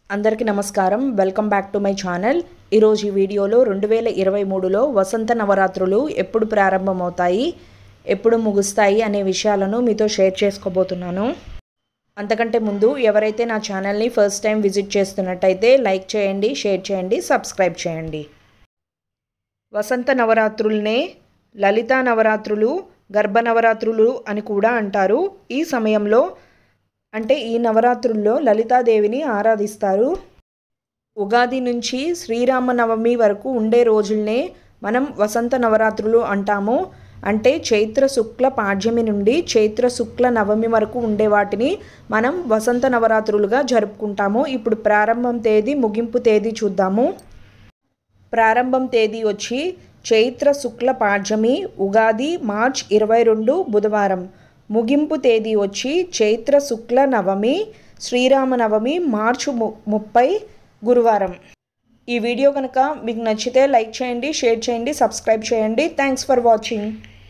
అందరికీ నమస్కారం welcome back to my channel ఈరోజు ఈ వీడియోలో రెండు వేల ఇరవై మూడులో వసంత నవరాత్రులు ఎప్పుడు ప్రారంభమవుతాయి ఎప్పుడు ముగుస్తాయి అనే విషయాలను మీతో షేర్ చేసుకోబోతున్నాను అంతకంటే ముందు ఎవరైతే నా ఛానల్ని ఫస్ట్ టైం విజిట్ చేస్తున్నట్టయితే లైక్ చేయండి షేర్ చేయండి సబ్స్క్రైబ్ చేయండి వసంత నవరాత్రులనే లలితా నవరాత్రులు గర్భ నవరాత్రులు అని కూడా అంటారు ఈ సమయంలో అంటే ఈ నవరాత్రుల్లో లలితాదేవిని ఆరాధిస్తారు ఉగాది నుంచి శ్రీరామనవమి వరకు ఉండే రోజుల్నే మనం వసంత నవరాత్రులు అంటాము అంటే చైత్ర శుక్ల పాడ్యమి నుండి చైత్ర శుక్ల నవమి వరకు ఉండే వాటిని మనం వసంత నవరాత్రులుగా జరుపుకుంటాము ఇప్పుడు ప్రారంభం తేదీ ముగింపు తేదీ చూద్దాము ప్రారంభం తేదీ వచ్చి చైత్ర శుక్ల పాడ్యమి ఉగాది మార్చ్ ఇరవై రెండు బుధవారం ముగింపు తేదీ వచ్చి చైత్ర శుక్ల నవమి శ్రీరామనవమి మార్చి ము ముప్పై గురువారం ఈ వీడియో కనుక మీకు నచ్చితే లైక్ చేయండి షేర్ చేయండి సబ్స్క్రైబ్ చేయండి థ్యాంక్స్ ఫర్ వాచింగ్